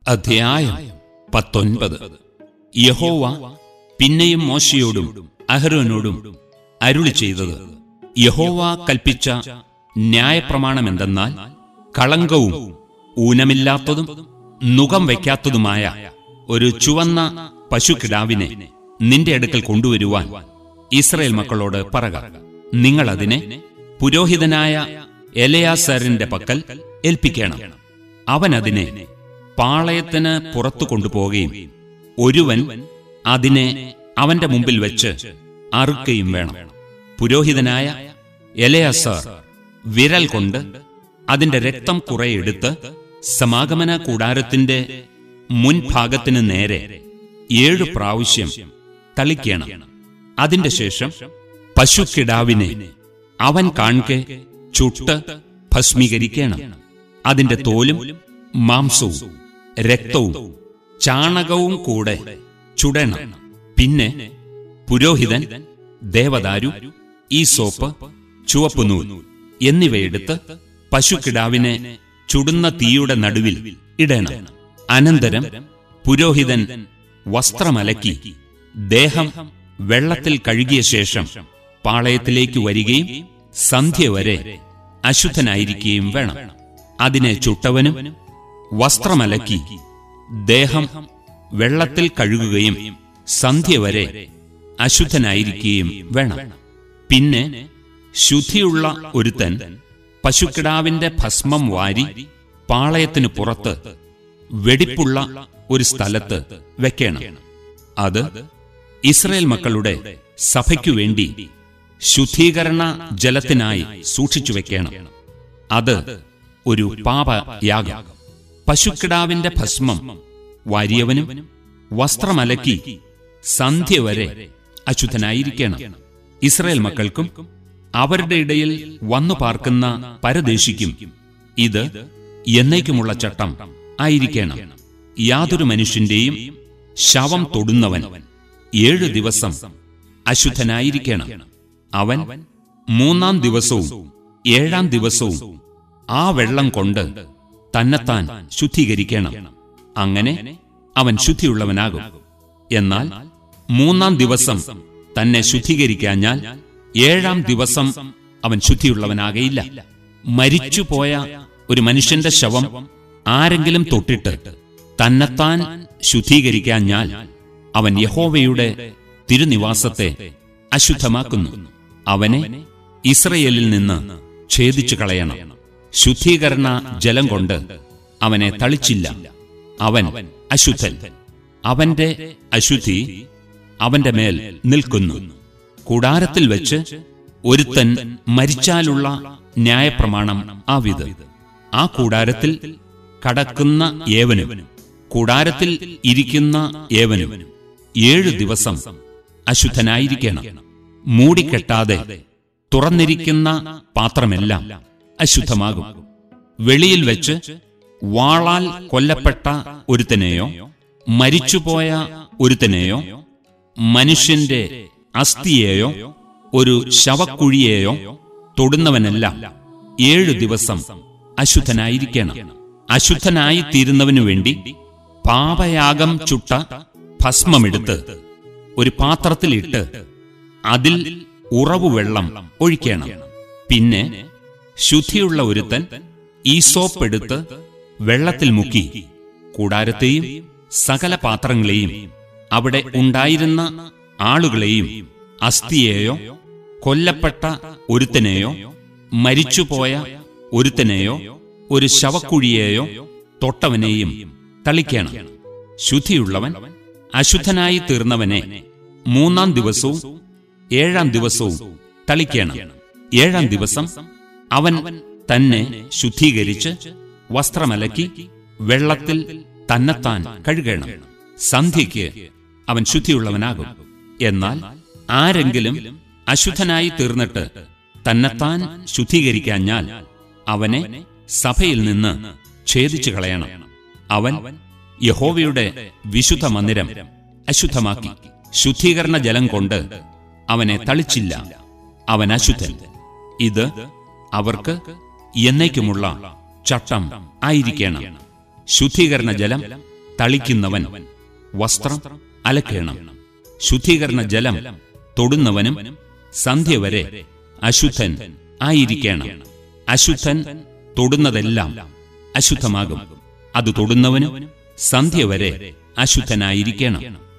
അധ്യായം പത്തൊൻപത് യഹോവ പിന്നെയും മോശയോടും അഹരോനോടും അരുളി ചെയ്തത് യഹോവ കൽപ്പിച്ച ന്യായപ്രമാണമെന്തെന്നാൽ കളങ്കവും ഊനമില്ലാത്തതും നുകം വയ്ക്കാത്തതുമായ ഒരു ചുവന്ന പശുക്കിടാവിനെ നിന്റെ അടുക്കൽ കൊണ്ടുവരുവാൻ ഇസ്രയേൽ മക്കളോട് പറക നിങ്ങൾ അതിനെ പുരോഹിതനായ എലയാസറിന്റെ പക്കൽ ഏൽപ്പിക്കണം അവൻ അതിനെ പാളയത്തിന് പുറത്തു കൊണ്ടുപോവുകയും ഒരുവൻ അതിനെ അവന്റെ മുമ്പിൽ വെച്ച് അറുക്കുകയും വേണം പുരോഹിതനായ എലയാസർ വിരൽ കൊണ്ട് അതിന്റെ രക്തം കുറെ എടുത്ത് സമാഗമന കൂടാരത്തിന്റെ മുൻഭാഗത്തിന് നേരെ ഏഴു പ്രാവശ്യം തളിക്കണം അതിന്റെ ശേഷം പശുക്കിടാവിനെ അവൻ കാൺകെ ചുട്ട് ഭസ്മീകരിക്കണം അതിന്റെ തോലും മാംസവും രക്തവും ചാണകവും കൂടെ ചുടണം പിന്നെ പുരോഹിതൻ ദേവദാരു ഈ സോപ്പ് ചുവപ്പുനൂൽ എന്നിവയെടുത്ത് പശുക്കിടാവിനെ ചുടുന്ന തീയുടെ നടുവിൽ ഇടണം അനന്തരം പുരോഹിതൻ വസ്ത്രമലക്കി ദേഹം വെള്ളത്തിൽ കഴുകിയ ശേഷം പാളയത്തിലേക്ക് വരികയും സന്ധ്യ വരെ അശുദ്ധനായിരിക്കുകയും വേണം അതിനെ ചുട്ടവനും വസ്ത്രമലക്കി ദേഹം വെള്ളത്തിൽ കഴുകുകയും സന്ധ്യ വരെ അശുദ്ധനായിരിക്കുകയും വേണം പിന്നെ ശുദ്ധിയുള്ള ഒരുത്തൻ പശുക്കിടാവിന്റെ ഭസ്മം വാരി പാളയത്തിനു പുറത്ത് വെടിപ്പുള്ള ഒരു സ്ഥലത്ത് വെക്കണം അത് ഇസ്രയേൽ മക്കളുടെ സഭയ്ക്കു വേണ്ടി ശുദ്ധീകരണ ജലത്തിനായി സൂക്ഷിച്ചു വെക്കണം അത് ഒരു പാപയാഗം പശുക്കിടാവിന്റെ ഭസ്മം വാരിയവനും വസ്ത്രമലക്കി സന്ധ്യ വരെ അശുദ്ധനായിരിക്കണം ഇസ്രയേൽ മക്കൾക്കും അവരുടെ ഇടയിൽ വന്നു പാർക്കുന്ന പരദേശിക്കും ഇത് എന്നേക്കുമുള്ള ചട്ടം ആയിരിക്കണം യാതൊരു മനുഷ്യന്റെയും ശവം തൊടുന്നവൻ ഏഴു ദിവസം അശുദ്ധനായിരിക്കണം അവൻ മൂന്നാം ദിവസവും ഏഴാം ദിവസവും ആ വെള്ളം കൊണ്ട് തന്നെത്താൻ ശുദ്ധീകരിക്കണം അങ്ങനെ അവൻ ശുദ്ധിയുള്ളവനാകും എന്നാൽ മൂന്നാം ദിവസം തന്നെ ശുദ്ധീകരിക്കാഞ്ഞാൽ ഏഴാം ദിവസം അവൻ ശുദ്ധിയുള്ളവനാകയില്ല മരിച്ചുപോയ ഒരു മനുഷ്യന്റെ ശവം ആരെങ്കിലും തൊട്ടിട്ട് തന്നെത്താൻ ശുദ്ധീകരിക്കാഞ്ഞാൽ അവൻ യഹോവയുടെ തിരുനിവാസത്തെ അശുദ്ധമാക്കുന്നു അവനെ ഇസ്രയേലിൽ നിന്ന് ഛേദിച്ചു കളയണം ശുദ്ധീകരണ ജലം കൊണ്ട് അവനെ തളിച്ചില്ല അവൻ അശുദ്ധൻ അവന്റെ അശുദ്ധി അവന്റെ മേൽ നിൽക്കുന്നു കൂടാരത്തിൽ വെച്ച് ഒരുത്തൻ മരിച്ചാലുള്ള ന്യായപ്രമാണം ആവിത് ആ കൂടാരത്തിൽ കടക്കുന്ന ഏവനും കൂടാരത്തിൽ ഇരിക്കുന്ന ഏവനും ഏഴു ദിവസം അശുദ്ധനായിരിക്കണം മൂടിക്കെട്ടാതെ തുറന്നിരിക്കുന്ന പാത്രമെല്ലാം അശുദ്ധമാകും വെളിയിൽ വെച്ച് വാളാൽ കൊല്ലപ്പെട്ട ഒരുത്തനെയോ മരിച്ചുപോയ ഒരുത്തനെയോ മനുഷ്യന്റെ അസ്ഥിയെയോ ഒരു ശവക്കുഴിയെയോ തൊടുന്നവനെല്ലാം ഏഴു ദിവസം അശുദ്ധനായിരിക്കണം അശുദ്ധനായി തീരുന്നവനു വേണ്ടി പാപയാഗം ചുട്ട ഭസ്മമെടുത്ത് ഒരു പാത്രത്തിലിട്ട് അതിൽ ഉറവുവെള്ളം ഒഴിക്കണം പിന്നെ ശുദ്ധിയുള്ള ഒരുത്തൻ ഈസോപ്പെടുത്ത് വെള്ളത്തിൽ മുക്കി കൂടാരത്തെയും സകല പാത്രങ്ങളെയും അവിടെ ഉണ്ടായിരുന്ന ആളുകളെയും അസ്ഥിയെയോ കൊല്ലപ്പെട്ട ഒരുത്തനെയോ മരിച്ചുപോയ ഒരുത്തനെയോ ഒരു ശവക്കുഴിയെയോ തൊട്ടവനെയും തളിക്കണം ശുദ്ധിയുള്ളവൻ അശുദ്ധനായി തീർന്നവനെ മൂന്നാം ദിവസവും ഏഴാം ദിവസവും തളിക്കണം ഏഴാം ദിവസം അവൻ തന്നെ ശുദ്ധീകരിച്ച് വസ്ത്രമലക്കി വെള്ളത്തിൽ തന്നെത്താൻ കഴുകണം സന്ധ്യയ്ക്ക് അവൻ ശുദ്ധിയുള്ളവനാകും എന്നാൽ ആരെങ്കിലും അശുദ്ധനായി തീർന്നിട്ട് തന്നെത്താൻ ശുദ്ധീകരിക്കാഞ്ഞാൽ അവനെ സഭയിൽ നിന്ന് ഛേദിച്ചു കളയണം അവൻ യഹോവയുടെ വിശുദ്ധ മന്ദിരം അശുദ്ധമാക്കി ശുദ്ധീകരണ ജലം കൊണ്ട് അവനെ തളിച്ചില്ല അവൻ അശുദ്ധൻ ഇത് അവർക്ക് എന്നേക്കുമുള്ള ചട്ടം ആയിരിക്കണം ശുദ്ധീകരണ ജലം തളിക്കുന്നവൻ വസ്ത്രം അലക്കേണം ശുദ്ധീകരണ ജലം തൊടുന്നവനും സന്ധ്യ വരെ അശുദ്ധൻ ആയിരിക്കണം അശുദ്ധൻ തൊടുന്നതെല്ലാം അശുദ്ധമാകും അത് തൊടുന്നവനും സന്ധ്യ വരെ അശുദ്ധനായിരിക്കണം